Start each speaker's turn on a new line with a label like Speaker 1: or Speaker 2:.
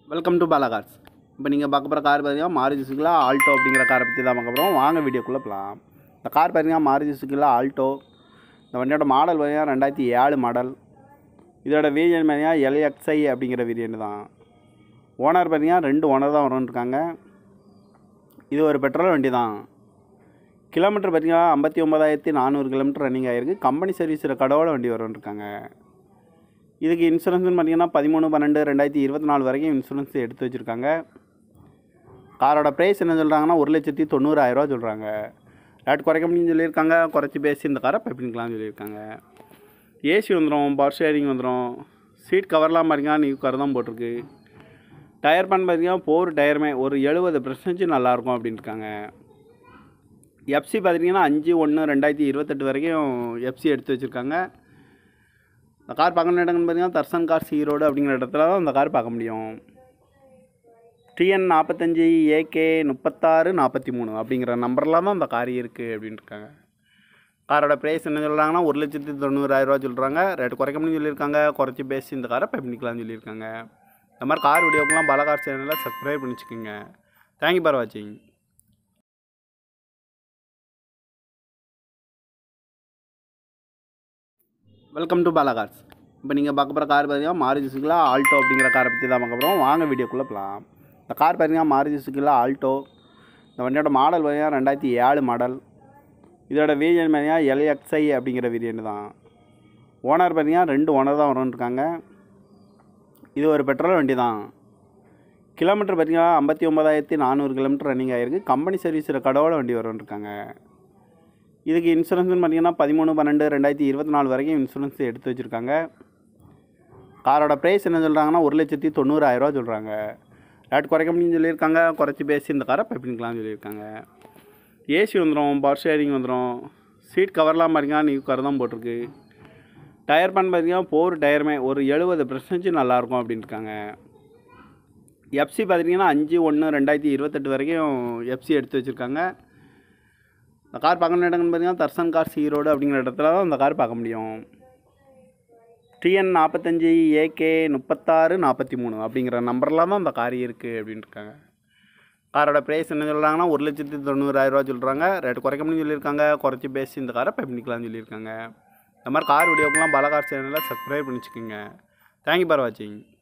Speaker 1: welcome to Bala cars இப்போ நீங்கள் பார்க்க போகிற கார் பார்த்தீங்கன்னா மாருதி சுசுக்கில ஆல்டோ அப்படிங்கிற காரை பற்றி தான் பார்க்க போகிறோம் வாங்க வீடியோக்குள்ளே போகலாம் இந்த கார் பார்த்தீங்கன்னா மாருதி சுசுக்கில ஆல்டோ இந்த வண்டியோட மாடல் பார்த்தீங்கன்னா ரெண்டாயிரத்தி ஏழு மாடல் இதோட வேரியன்ட் பார்த்தீங்கன்னா எல்எக்ஸ்ஐ அப்படிங்கிற வேரியன்ட் தான் ஓனர் பார்த்தீங்கன்னா ரெண்டு ஓனர் தான் வரும்னு இருக்காங்க இது ஒரு பெட்ரோல் வண்டி தான் கிலோமீட்டர் பார்த்தீங்கன்னா ஐம்பத்தி ஒம்பதாயிரத்தி நானூறு கிலோமீட்டர் ரன்னிங் ஆகிருக்கு கம்பெனி சர்வீஸ் ரெக்கார்டோட வண்டி வரும்னு இருக்காங்க இதுக்கு இன்சூரன்ஸ்னு பார்த்தீங்கன்னா பதிமூணு பன்னெண்டு ரெண்டாயிரத்தி இருபத்தி நாலு வரைக்கும் இன்சூரன்ஸ் எடுத்து வச்சுருக்காங்க காரோட ப்ரைஸ் என்ன சொல்கிறாங்கன்னா ஒரு லட்சத்தி தொண்ணூறாயிரரூவா சொல்கிறாங்க ரேட் குறைக்க முடியும்னு சொல்லியிருக்காங்க குறைச்சி பேசி இந்த காரை பைப்பிங்களாம்னு சொல்லியிருக்காங்க ஏசி வந்துடும் பவர் ஷேரிங் வந்துடும் சீட் கவர்லாம் பார்த்தீங்கன்னா நியூ கவர் தான் போட்டிருக்கு டயர் பண்ண பார்த்தீங்கன்னா போர் டயருமே ஒரு எழுபது பர்சன்டேஜ் நல்லாயிருக்கும் அப்படின்னு இருக்காங்க எஃப்சி பார்த்தீங்கன்னா அஞ்சு ஒன்று ரெண்டாயிரத்தி இருபத்தெட்டு வரைக்கும் எஃப்சி எடுத்து வச்சுருக்காங்க இந்த கார் பார்க்கணும் இடங்கன்னு பார்த்தீங்கன்னா தர்சன் கார்ஸ் ஈரோடு அப்படிங்கிற இடத்துல தான் இந்த கார் பார்க்க முடியும் டிஎன் நாற்பத்தஞ்சி ஏகே முப்பத்தாறு நாற்பத்தி மூணு அப்படிங்கிற நம்பரில் தான் இந்த கார் இருக்குது அப்படின்னு இருக்காங்க காரோட ப்ரைஸ் என்ன சொல்கிறாங்கன்னா ஒரு லட்சத்தி தொண்ணூறாயிரரூவா சொல்கிறாங்க ரேட் குறைக்க முடியும்னு சொல்லியிருக்காங்க குறைச்சி பேசி இந்த காரை பை பண்ணிக்கலாம்னு சொல்லியிருக்காங்க இந்த மாதிரி கார் வீடியோக்கெலாம் பலகார் சேனலில் சப்ஸ்கிரைப் பண்ணி வச்சுக்கோங்க தேங்க்யூ ஃபார் வாட்சிங் வெல்கம் டு பாலா கார்ஸ் இப்போ நீங்கள் பார்க்க போகிற கார் பார்த்தீங்கன்னா மாருதி சுசுக்கில ஆல்டோ அப்படிங்கிற காரை பற்றி தான் பார்க்க போகிறோம் வாங்க வீடியோக்குள்ளே போகலாம் இந்த கார் பார்த்தீங்கன்னா மாருதி சுசுக்கில ஆல்டோ இந்த வண்டியோட மாடல் பார்த்தீங்கன்னா ரெண்டாயிரத்தி ஏழு மாடல் இதோட வேரியன்ட் பார்த்தீங்கன்னா எல்எக்ஸ்ஐ அப்படிங்கிற வேரியன்ட் தான் ஓனர் பார்த்தீங்கன்னா ரெண்டு ஓனர் தான் வரும்னு இருக்காங்க இது ஒரு பெட்ரோல் வண்டி தான் கிலோமீட்டர் பார்த்தீங்கன்னா ஐம்பத்தி ஒம்பதாயிரத்தி நானூறு கிலோமீட்டர் ரன்னிங் ஆகிருக்கு கம்பெனி சர்வீஸ் ரெக்கார்டோட வண்டி வரும்னு இருக்காங்க இதுக்கு இன்சூரன்ஸ்னு பார்த்தீங்கன்னா பதிமூணு பன்னெண்டு ரெண்டாயிரத்தி இருபத்தி நாலு வரைக்கும் இன்சூரன்ஸ் எடுத்து வச்சுருக்காங்க காரோட ப்ரைஸ் என்ன சொல்கிறாங்கன்னா ஒரு லட்சத்தி தொண்ணூறாயிரரூவா சொல்கிறாங்க ரேட் குறைக்க முடியும்னு சொல்லியிருக்காங்க குறைச்சி பேசி இந்த காரை பைப்பிங்களாம்னு சொல்லியிருக்காங்க ஏசி வந்துடும் பவர் ஷேரிங் வந்துடும் சீட் கவர்லாம் பார்த்தீங்கன்னா நியூ கவர் தான் போட்டிருக்கு டயர் பண்ண பார்த்தீங்கன்னா போர் டயருமே ஒரு எழுபது பர்சன்டேஜ் நல்லாயிருக்கும் அப்படின்னு இருக்காங்க எஃப்சி பார்த்தீங்கன்னா அஞ்சு ஒன்று ரெண்டாயிரத்தி இருபத்தெட்டு வரைக்கும் எஃப்சி எடுத்து வச்சுருக்காங்க இந்த கார் பார்க்கணும் இடங்கன்னு பார்த்தீங்கன்னா தர்சன் கார்ஸ் ஈரோடு அப்படிங்கிற இடத்துல தான் இந்த கார் பார்க்க முடியும் டிஎன் நாற்பத்தஞ்சி ஏகே முப்பத்தாறு நாற்பத்தி மூணு அப்படிங்கிற நம்பரில் தான் இந்த கார் இருக்குது அப்படின்னு இருக்காங்க காரோட ப்ரைஸ் என்ன சொல்கிறாங்கன்னா ஒரு லட்சத்தி தொண்ணூறாயிரரூவா சொல்கிறாங்க ரேட் குறைக்க முடியும்னு சொல்லியிருக்காங்க குறைச்சி பேசி இந்த காரை பை பண்ணிக்கலாம்னு சொல்லியிருக்காங்க இந்த மாதிரி கார் வீடியோக்கெலாம் பலகார் சேனலில் சப்ஸ்கிரைப் பண்ணி வச்சுக்கோங்க தேங்க்யூ ஃபார் வாட்சிங்